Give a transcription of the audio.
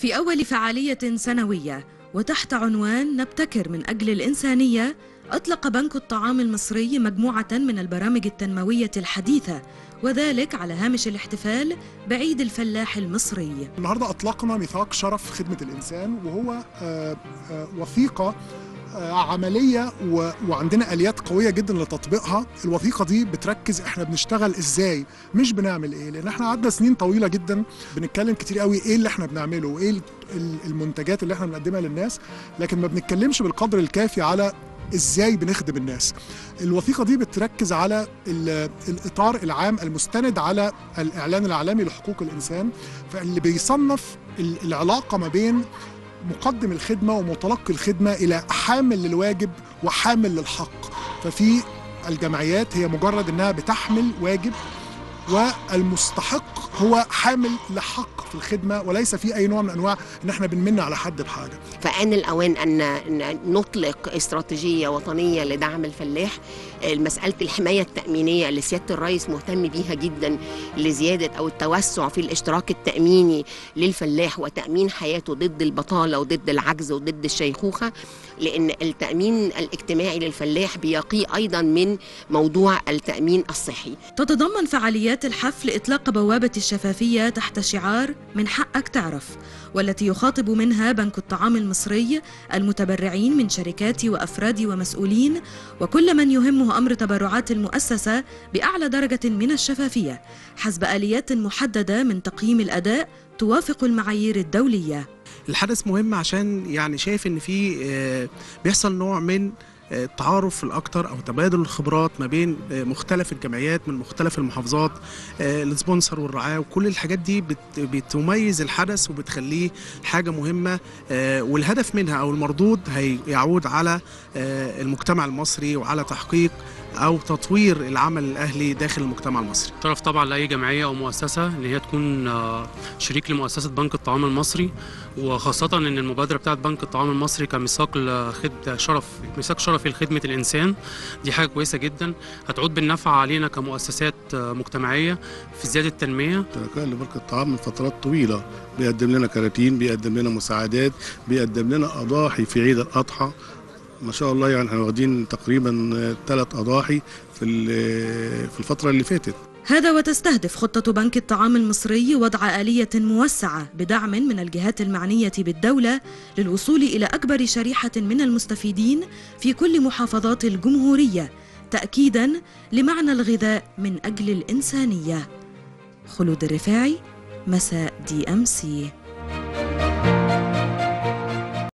في أول فعالية سنوية وتحت عنوان نبتكر من أجل الإنسانية أطلق بنك الطعام المصري مجموعة من البرامج التنموية الحديثة وذلك على هامش الاحتفال بعيد الفلاح المصري النهارده اطلقنا ميثاق شرف خدمه الانسان وهو آه، آه، وثيقه آه، عمليه و- وعندنا اليات قويه جدا لتطبيقها الوثيقه دي بتركز احنا بنشتغل ازاي مش بنعمل ايه لان احنا قعدنا سنين طويله جدا بنتكلم كتير قوي ايه اللي احنا بنعمله وايه ال- ال- المنتجات اللي احنا بنقدمها للناس لكن ما بنتكلمش بالقدر الكافي على ازاي بنخدم الناس الوثيقه دي بتركز على ال- الاطار العام المستند على الاعلان العالمي لحقوق الانسان فاللي بيصنف ال- العلاقه ما بين مقدم الخدمه ومتلقي الخدمه الى حامل للواجب وحامل للحق ففي الجمعيات هي مجرد انها بتحمل واجب والمستحق هو حامل لحق في الخدمه وليس في اي نوع من انواع ان احنا بنمن على حد بحاجه فآن الأوان أن أن نطلق استراتيجية وطنية لدعم الفلاح مسألة الحماية التأمينية اللي سيادة الرئيس مهتم بيها جدا لزيادة أو التوسع في الاشتراك التأميني للفلاح وتأمين حياته ضد البطالة وضد العجز وضد الشيخوخة لأن التأمين الاجتماعي للفلاح بيقي أيضا من موضوع التأمين الصحي تتضمن فعاليات الحفل إطلاق بوابة الشفافية تحت شعار من حقك تعرف والتي يخاطب منها بنك الطعام المصري المتبرعين من شركات وأفراد ومسؤولين وكل من يهمه أمر تبرعات المؤسسة بأعلى درجة من الشفافية حسب آليات محددة من تقييم الأداء توافق المعايير الدولية الحدث مهم عشان يعني شايف ان في آه، بيحصل نوع من آه، التعارف الاكتر او تبادل الخبرات ما بين آه، مختلف الجمعيات من مختلف المحافظات آه، السبونسر والرعايه وكل الحاجات دي بت- بتميز الحدث وبتخليه حاجه مهمه آه، والهدف منها او المردود هيعود على آه، المجتمع المصري وعلى تحقيق او تطوير العمل الاهلي داخل المجتمع المصري شرف طبعا لاي جمعيه او مؤسسه ان هي تكون آه، شريك لمؤسسه بنك الطعام المصري وخاصه ان المبادره بتاعت بنك الطعام المصري كميثاق لخد شرف ميثاق شرفي لخدمه الانسان دي حاجه كويسه جدا هتعود بالنفع علينا كمؤسسات آه، مجتمعيه في زياده التنميه شركاء لبنك الطعام من فترات طويلة بيقدم لنا كراتين بيقدم لنا مساعدات بيقدم لنا أضاحي في عيد الأضحى ما شاء الله يعني احنا واخدين تقريبا ثلاث أضاحي في ال- في الفترة اللي فاتت هذا وتستهدف خطة بنك الطعام المصري وضع آلية موسعة بدعم من الجهات المعنية بالدولة للوصول إلى أكبر شريحة من المستفيدين في كل محافظات الجمهورية تأكيدا لمعنى الغذاء من أجل الإنسانية خلود الرفاعي مساء دي أم سي